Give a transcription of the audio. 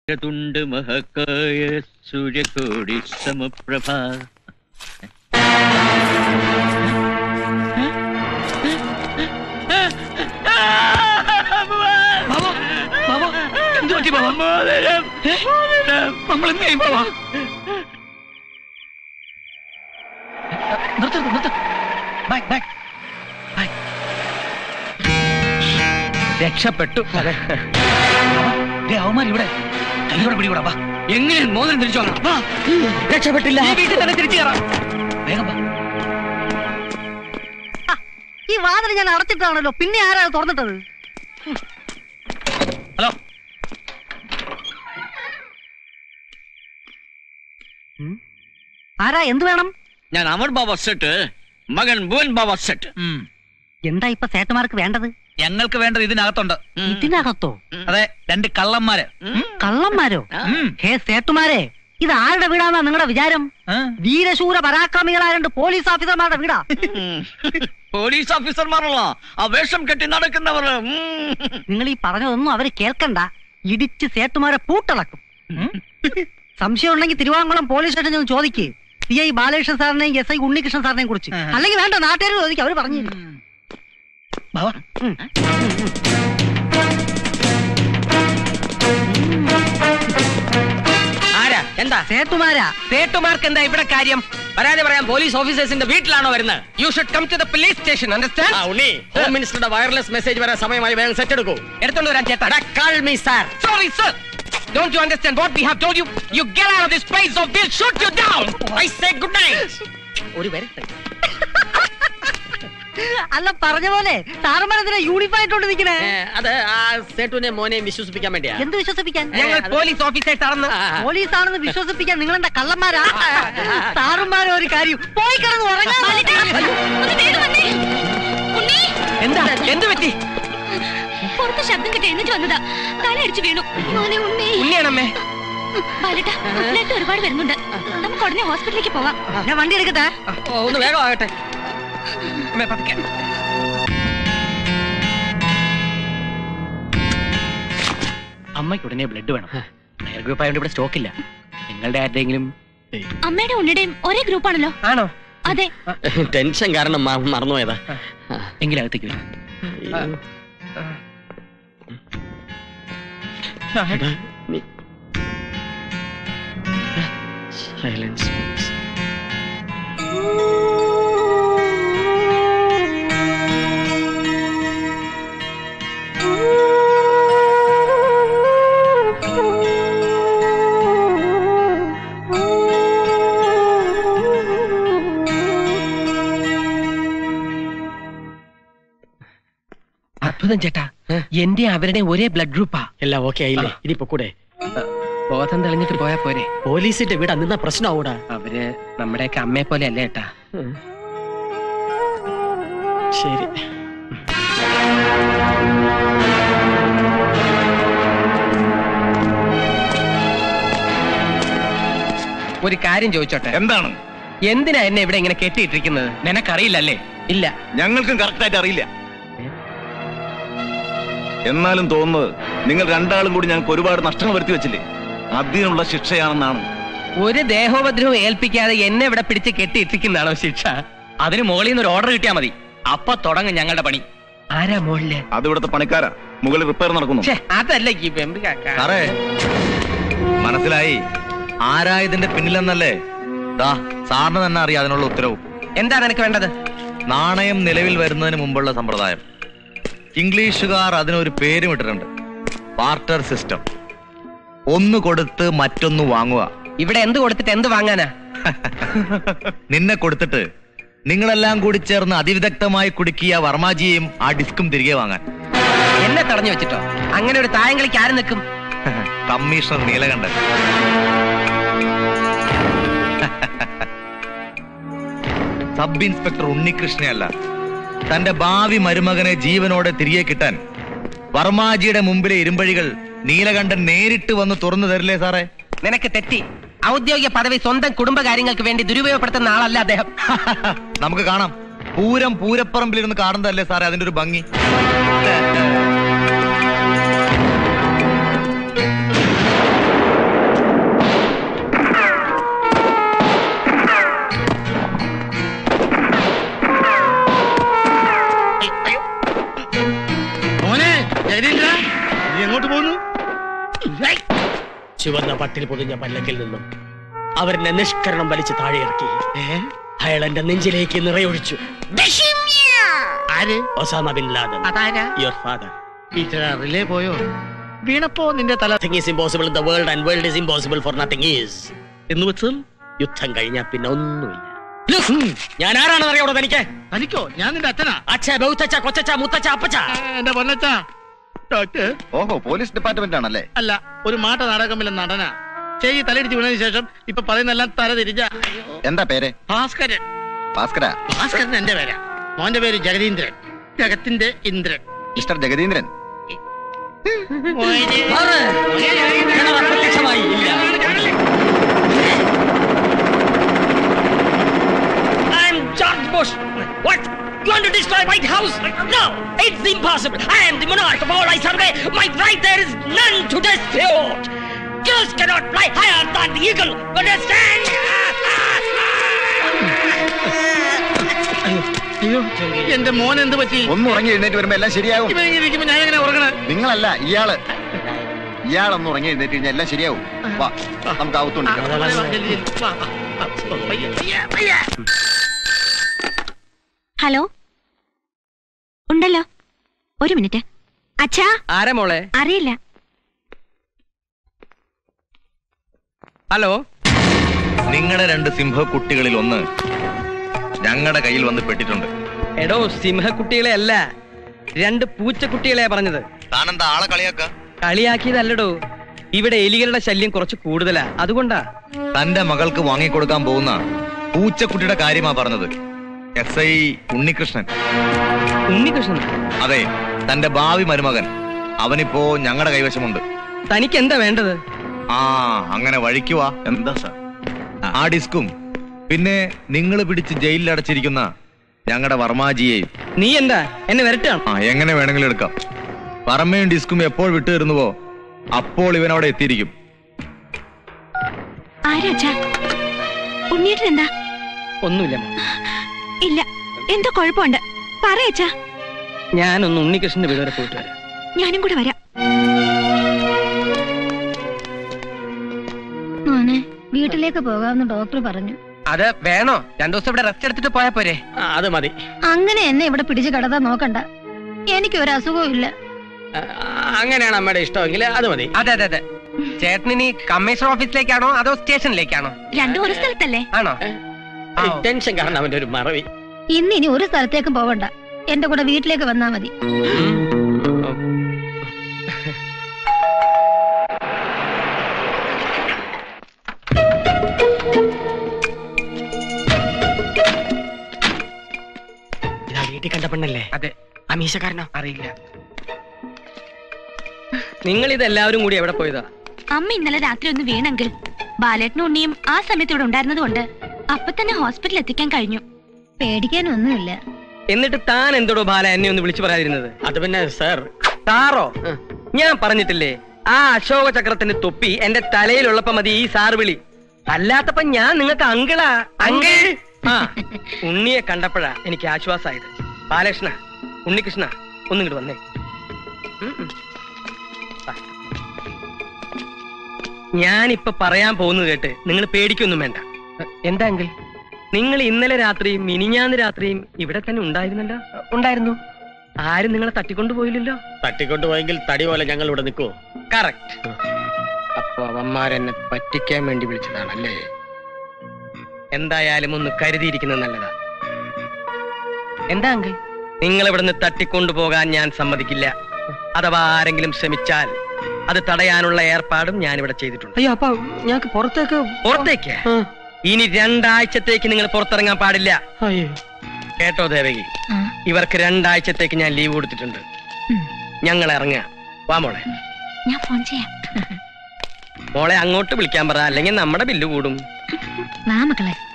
തുണ്ട് മഹക്കായ സൂര്യകോടി സമപ്രഭ എന്ത് പറ്റി ബാബാ മോതിരം, മോതിരം. നമ്മൾ എന്ത് ചെയ്യും ബാബാ നിർത്ത് നിർത്ത് ബാക്ക് ബാക്ക് ബാക്ക് രക്ഷപ്പെട്ടു അവന്മാർ ഇവിടെ കൈയോടെ പിടികൂടാ വാ എങ്ങനെ മോതിരം തിരിച്ചു വാങ്ങണം വാ രക്ഷപ്പെട്ടില്ല വീട്ടിൽ തന്നെ തിരിച്ചു കയറാം വേഗം വാ ഈ വാതിൽ ഞാൻ അടച്ചിട്ടാണല്ലോ പിന്നെ ആരാ അത് തുറന്നിട്ടത് ഹലോ ആരാ എന്ത് വേണം ഞാൻ അമർ ബാബ സെട്ട് മകൻ ഭുവൻ ബാബ സെട്ട് എന്താ ഇപ്പൊ സേട്ടുമാർക്ക് വേണ്ടത് ഞങ്ങൾക്ക് വേണ്ടത് ഇതിനകത്തുണ്ട് ഇതിനകത്തോ അതെ രണ്ട് കള്ളന്മാര് കള്ളന്മാരോ ഉം. ഹേ സേട്ടുമാരെ ഇത് ആരുടെ വീടാന്നാ നിങ്ങളുടെ വിചാരം ആ. വീരശൂര പരാക്രമികളായ രണ്ട് പോലീസ് ഓഫീസർമാരുടെ വീടാ പോലീസ് ഓഫീസർമാരല്ല ആ വേഷം കെട്ടി നടക്കുന്നവർ ഉം. നിങ്ങൾ ഈ പറഞ്ഞതൊന്നും അവര് കേൾക്കണ്ട ഇടിച്ച് സേട്ടുമാരെ പൂട്ടളക്കും ഉം. സംശയം ഉണ്ടെങ്കിൽ തിരുവാങ്കുളം പോലീസ് സ്റ്റേഷനിൽ ഒന്ന് ചോദിക്ക് സി ഐ ബാലകൃഷ്ണൻ സാറിനെയും എസ് ഐ ഉണ്ണികൃഷ്ണൻ സാറിനെയും കുറിച്ച് ആ. അല്ലെങ്കിൽ വേണ്ട നാട്ടുകാർ ചോദിക്കും അവര് പറഞ്ഞു ബാബാ ആരാ എന്താ സേട്ടുമാരാ സേട്ടുമാർക്ക് എന്താ ഇവിടെ കാര്യം പരാതി പറയാൻ പോലീസ് ഓഫീസേഴ്സിന്റെ വീട്ടിലാണോ വരുന്നത് you should come to the police station understand ആ ഉണ്ണി ഹോം മിനിസ്റ്ററുടെ വയർലെസ് മെസ്സേജ് വരാൻ സമയമായി വേഗം സെറ്റ് എടുക്കൂ എടുത്തോണ്ട് വരാൻ ചേട്ടാ call me sir sorry sir Don't you understand what we have told you? You get out of this place or we'll shoot you down! I say good night ഒരു വരട്ടെ അല്ല പറഞ്ഞ പോലെ സാറന്മാരെന്തിനാ യൂണിഫോം ആയിട്ടോണ്ട് നിൽക്കണേ ഏ, അത് ആ സേട്ടുവിനെ മോനെയും വിശ്വസിപ്പിക്കാൻ വേണ്ടിയാ എന്ത് വിശ്വസിപ്പിക്കാൻ ഞങ്ങൾ അത് പോലീസ് ഓഫീസേഴ്സ് ആണെന്ന് ആ, ആ. പോലീസ് ആണെന്ന് വിശ്വസിപ്പിക്കാൻ നിങ്ങൾ എന്താ കള്ളന്മാരാ സാറുമാരോ ഒരു കാര്യം പോയി കിടന്ന് ഉറങ്ങാൻ എന്താ എന്ത് പറ്റി പുറത്ത് ശബ്ദം കിട്ടി എന്നിട്ട് വന്നതാ തലയടിച്ചു വീണു മോനെ ഉണ്ണി ഉണ്ണിയാണമ്മേ ബാലേട്ടാ ബ്ലഡ് ഒരുപാട് വരുന്നുണ്ട് നമുക്ക് ഉടനെ ഹോസ്പിറ്റലിലേക്ക് പോവാം ഞാൻ വണ്ടി എടുക്കട്ടെ ഓ, ഒന്ന് വേഗം ആകട്ടെ അമ്മേ പതുക്കെ അമ്മയ്ക്ക് ഉടനെ ബ്ലഡ് വേണം നയർ ഗ്രൂപ്പ് ആയതുകൊണ്ട് ഇവിടെ സ്റ്റോക്ക് ഇല്ല നിങ്ങളുടെ ആരുടെയെങ്കിലും അമ്മയുടെ ഉണ്ണിയുടെയും ഒരേ ഗ്രൂപ്പാണല്ലോ ആണോ അതെ ടെൻഷൻ കാരണം മ- മറന്നുപോയതാ എങ്കിലും അകത്തേക്ക് വരും എടാ, നീ- Silence, please. അത്ഭുതം ചേട്ടാ എന്റെ അവരുടെ ഒരേ ബ്ലഡ് ഗ്രൂപ്പാ എല്ലാം ഓക്കെ ആയില്ലേ ഇനിയിപ്പോ കൂടെ ബോധം തെളിഞ്ഞിട്ട് പോയാ പോരെ പോലീസിന്റെ വീട് അന്നാ പ്രശ്നമാവൂടാ അവര് നമ്മുടെയൊക്കെ അമ്മയെ പോലെ അല്ലേ ഏട്ടാ ശരി ഒരു കാര്യം ചോദിച്ചോട്ടെ എന്താണ് എന്തിനാ എന്നെ ഇവിടെ ഇങ്ങനെ കെട്ടിയിട്ടിരിക്കുന്നത് നിനക്കറിയില്ലല്ലേ ഇല്ല ഞങ്ങൾക്കും കറക്റ്റായിട്ട് അറിയില്ല എന്നാലും തോന്നുന്നത് നിങ്ങൾ രണ്ടാളും കൂടി ഞങ്ങൾക്ക് ഒരുപാട് നഷ്ടങ്ങൾ വരുത്തി വെച്ചില്ലേ അതിനുള്ള ശിക്ഷയാണെന്നാണ് ഒരു ദേഹോപദ്രവം ഏൽപ്പിക്കാതെ എന്നെ ഇവിടെ പിടിച്ച് കെട്ടിയിട്ടിരിക്കുന്നതാണോ ശിക്ഷ അതിന് മുകളിൽ നിന്ന് ഒരു ഓർഡർ കിട്ടിയാൽ മതി അപ്പൊ തുടങ്ങും ഞങ്ങളുടെ പണി ആരാ മോളില് അത് ഇവിടുത്തെ പണിക്കാരാ മുകളിൽ റിപ്പയർ നടക്കുന്നു ഛെ, അതല്ല ഈ വെമ്പ് കാക്ക സാറേ മനസ്സിലായി ആരാ ഇതിന്റെ പിന്നിലെന്നല്ലേ ദാ സാറിന് തന്നെ അറിയാം അതിനുള്ള ഉത്തരവും എന്താ നിനക്ക് വേണ്ടത് നാണയം നിലവിൽ വരുന്നതിന് മുമ്പുള്ള സമ്പ്രദായം ഇംഗ്ലീഷുകാർ അതിനൊരു പേരും ഇട്ടിട്ടുണ്ട് ബാർട്ടർ സിസ്റ്റം ഒന്ന് കൊടുത്ത് മറ്റൊന്ന് വാങ്ങുക ഇവിടെ എന്ത് കൊടുത്തിട്ട് എന്ത് വാങ്ങാനാ നിന്നെ കൊടുത്തിട്ട് നിങ്ങളെല്ലാം കൂടി ചേർന്ന് അതിവിദഗ്ധമായി കുടുക്കിയ വർമാജിയെയും ആ ഡിസ്കും തിരികെ വാങ്ങാൻ എന്നെ തടഞ്ഞു വെച്ചിട്ടോ അങ്ങനെ ഒരു തായങ്കളിക്ക് ആര് നിൽക്കും കമ്മീഷണർ നീലകണ്ഠൻ സബ് ഇൻസ്പെക്ടർ ഉണ്ണികൃഷ്ണയല്ല തന്റെ ഭാവി മരുമകനെ ജീവനോടെ തിരികെ കിട്ടാൻ വർമാജിയുടെ മുമ്പിലെ ഇരുമ്പഴികൾ നീലകണ്ഠൻ നേരിട്ട് വന്ന് തുറന്നു തരില്ലേ സാറേ നിനക്ക് തെറ്റി ഔദ്യോഗിക പദവി സ്വന്തം കുടുംബകാര്യങ്ങൾക്ക് വേണ്ടി ദുരുപയോഗപ്പെടുത്തുന്ന ആളല്ല അദ്ദേഹം നമുക്ക് കാണാം പൂരം പൂരപ്പറമ്പിലിരുന്ന് കാണുന്നതല്ലേ സാറേ അതിന്റെ ഒരു ഭംഗി ചുവന്ന പട്ടിൽ പൊതിഞ്ഞ പല്ലക്കിൽ നിന്നും അവരെന്നെ നിഷ്കരണം വലിച്ച് താഴെ ഇറക്കി അയാൾ എന്റെ നെഞ്ചിലേക്ക് നിറയൊഴിച്ചു ആര് ഒസാമ ബിൻ ലാദൻ അതാരാ യുവർ ഫാദർ ടീച്ചർ റിലേ പോയോ വീണപ്പോ നിന്റെ തല nothing is impossible in the world and world is impossible for nothing is എന്ന് വെച്ചാൽ യുദ്ധം കഴിഞ്ഞാൽ പിന്നെ ഒന്നുമില്ല Look, ഞാൻ ആരാണെന്ന് അറിയാവോ തനിക്ക് തനിക്കോ ഞാൻ നിന്റെ അച്ഛനാ അച്ഛ ബൗത്തച്ഛ കൊച്ചച്ഛ മുത്തച്ഛ അപ്പച്ച എന്റെ പൊന്നച്ചാ ഡോക്ടർ ഓഹോ പോലീസ് ഡിപ്പാർട്ട്മെന്റ് ആണല്ലേ അല്ല ഒരു മാട്ട നാടകമില്ല നടനാ ചെയ്യി തലയിടിച്ച് വീണതിന് ശേഷം ഇപ്പൊ പറയുന്നെല്ലാം തല തിരിച്ച എന്താ പേര് ഭാസ്കരൻ ഭാസ്കര ഭാസ്കരൻ എന്റെ പേരാ മോന്റെ പേര് ജഗതീന്ദ്രൻ ജഗത്തിന്റെ ഇന്ദ്രൻ മിസ്റ്റർ ജഗദീന്ദ്രൻ മോനെ. കിണർ അപ്രത്യക്ഷമായി ഇല്ല I'm George Bush. What? You want to destroy White House? No, it's impossible. I am the monarch of all I survey. My right there is none to dispute. Girls cannot fly higher than the eagle. Understand? അയ്യോ എന്റെ മോൻ എന്ത് പറ്റി ഒന്ന് ഉറങ്ങി എഴുന്നേറ്റ് വരുമ്പോ എല്ലാം ശരിയാവും ഇവൻ ഇങ്ങനെ ഇരിക്കുമ്പോ ഞാൻ എങ്ങനെ ഉറങ്ങണേ നിങ്ങളല്ല ഇയാള് ഇയാളൊന്ന് ഉറങ്ങി എഴുന്നേറ്റ് കഴിഞ്ഞാൽ എല്ലാം ശരിയാവും വാ നമുക്ക് അകത്തുണ്ട് വാ, വാ, ജൽദി, ജൽദി. വാ, വാ. ആ, പയ്യെ, പയ്യെ, പയ്യെ. ഹലോ ഉണ്ടല്ലോ ഒരു മിനിറ്റ് അച്ഛാ ആരാ മോളെ അറിയില്ല ഹലോ നിങ്ങളുടെ രണ്ട് സിംഹക്കുട്ടികളിൽ ഒന്ന് ഞങ്ങളുടെ കയ്യിൽ വന്ന് പെട്ടിട്ടുണ്ട് എടോ സിംഹക്കുട്ടികളെ അല്ല രണ്ട് പൂച്ചക്കുട്ടികളെ പറഞ്ഞത് താനെന്താ ആളെ കളിയാക്ക കളിയാക്കിയതല്ലടോ ഇവിടെ എലികളുടെ ശല്യം കുറച്ച് കൂടുതലാ അതുകൊണ്ടാ തന്റെ മകൾക്ക് വാങ്ങിക്കൊടുക്കാൻ പോകുന്ന പൂച്ചക്കുട്ടിയുടെ കാര്യമാ പറഞ്ഞത് എസ് ഐ ഉണ്ണികൃഷ്ണൻ ഉണ്ണികൃഷ്ണൻ അതെ തന്റെ ഭാവി മരുമകൻ അവനിപ്പോ ഞങ്ങളുടെ കൈവശമുണ്ട് തനിക്ക് എന്താ വേണ്ടത് ആ അങ്ങനെ വഴിക്കുവാ എന്താ സാർ ആ ഡിസ്കും പിന്നെ നിങ്ങൾ പിടിച്ച് ജയിലിൽ അടച്ചിരിക്കുന്ന ഞങ്ങളുടെ വർമാജിയെയും നീ എന്താ എന്നെ വരട്ടാണ് ആ എങ്ങനെ വേണമെങ്കിലും എടുക്കാം പറമയും ഡിസ്കും എപ്പോൾ വിട്ടു തരുന്നുവോ അപ്പോൾ ഇവൻ അവിടെ എത്തിയിരിക്കും ആരാ അച്ഛാ ഉണ്ണിയേട്ടൻ എന്താ ഒന്നുമില്ല മോളെ. ഇല്ല എന്തോ കുഴപ്പമുണ്ട് പറയച്ചാ ഞാനൊന്ന് ഉണ്ണികൃഷ്ണന്റെ വീട് വരെ പോയിട്ട് വരാം ഞാനും കൂടെ വരാം മോനെ വീട്ടിലേക്ക് പോകാമെന്ന് ഡോക്ടർ പറഞ്ഞു അത് വേണോ രണ്ടു ദിവസം ഇവിടെ റെസ്റ്റ് എടുത്തിട്ട് പോയാ പോരെ ആ, അത് മതി അങ്ങനെ എന്നെ ഇവിടെ പിടിച്ച് കിടത്താൻ നോക്കണ്ട എനിക്ക് ഒരു അസുഖവും ഇല്ല ആ, അങ്ങനെയാണ് അമ്മയുടെ ഇഷ്ടമെങ്കിൽ അത് മതി അതെ അതെ അതെ ചേട്ടനിനി കമ്മീഷണർ ഓഫീസിലേക്കാണോ അതോ സ്റ്റേഷനിലേക്കാണോ രണ്ടും ഒരു സ്ഥലത്തല്ലേ ആണോ ആ, ടെൻഷൻ കാരണം അവന്റെ ഒരു മറവി ഇന്ന് ഇനി ഒരു സ്ഥലത്തേക്കും പോവണ്ട എന്റെ കൂടെ വീട്ടിലേക്ക് വന്നാ മതി ഇതാ വീട്ടിൽ കണ്ട പെണ്ണല്ലേ അതെ അമീശക്കാരനോ അറിയില്ല നിങ്ങൾ ഇത് എല്ലാവരും കൂടി എവിടെ പോയതാ അമ്മ ഇന്നലെ രാത്രി ഒന്ന് വീണെങ്കിൽ ബാലേട്ടനും ഉണ്ണിയും ആ സമയത്ത് ഇവിടെ ഉണ്ടായിരുന്നത് കൊണ്ട് അപ്പൊ തന്നെ ഹോസ്പിറ്റലിൽ എത്തിക്കാൻ കഴിഞ്ഞു പേടിക്കാനൊന്നുമില്ല എന്നിട്ട് താൻ എന്തോടോ ബാല എന്നെ ഒന്ന് വിളിച്ചു പറയാതിരുന്നത് അത് പിന്നെ സാർ സാറോ ഞാൻ പറഞ്ഞിട്ടില്ലേ ആ അശോക ചക്രത്തിന്റെ തൊപ്പി എന്റെ തലയിലുള്ളപ്പോ മതി ഈ സാർ വിളി അല്ലാത്തപ്പോ ഞാൻ നിങ്ങൾക്ക് അങ്കിളാ അങ്കിൾ ആ ഉണ്ണിയെ കണ്ടപ്പോഴാ എനിക്ക് ആശ്വാസമായത് ബാലകൃഷ്ണ ഉണ്ണികൃഷ്ണ ഒന്നിങ്ങോട്ട് വന്നേ ഉം, ഉം. വാ. ഞാനിപ്പൊ പറയാൻ പോകുന്നത് കേട്ട് നിങ്ങൾ പേടിക്കൊന്നും വേണ്ട എന്താ അങ്കിൾ നിങ്ങൾ ഇന്നലെ രാത്രിയും മിനിഞ്ഞാന്ന് രാത്രിയും ഇവിടെ തന്നെ ഉണ്ടായിരുന്നല്ലോ ഉണ്ടായിരുന്നു ആരും നിങ്ങളെ തട്ടിക്കൊണ്ടു പോയില്ലല്ലോ തട്ടിക്കൊണ്ടു പോയെങ്കിൽ തടി പോലെ ഞങ്ങൾ ഇവിടെ നിൽക്കുവോ കറക്റ്റ് അപ്പൊ അവന്മാരെന്നെ പറ്റിക്കാൻ വേണ്ടി വിളിച്ചതാണല്ലേ എന്തായാലും ഒന്ന് കരുതിയിരിക്കുന്നത് നല്ലതാ എന്താ അങ്കിൾ നിങ്ങൾ ഇവിടുന്ന് തട്ടിക്കൊണ്ടു പോകാൻ ഞാൻ സമ്മതിക്കില്ല അഥവാ ആരെങ്കിലും ശ്രമിച്ചാൽ അത് തടയാനുള്ള ഏർപ്പാടും ഞാൻ ഇവിടെ ചെയ്തിട്ടുണ്ട് അയ്യോ അപ്പൊ ഞങ്ങൾക്ക് പുറത്തേക്ക് പുറത്തേക്ക് ഇനി രണ്ടാഴ്ചത്തേക്ക് നിങ്ങൾ പുറത്തിറങ്ങാൻ പാടില്ല അയ്യോ കേട്ടോ ദേവകി ഇവർക്ക് രണ്ടാഴ്ചത്തേക്ക് ഞാൻ ലീവ് കൊടുത്തിട്ടുണ്ട് ഞങ്ങൾ ഇറങ്ങാം വാ മോളെ ഞാൻ ഫോൺ ചെയ്യാം മോളെ അങ്ങോട്ട് വിളിക്കാൻ പറ അല്ലെങ്കിൽ നമ്മുടെ ബില്ല് കൂടും വാ മക്കളെ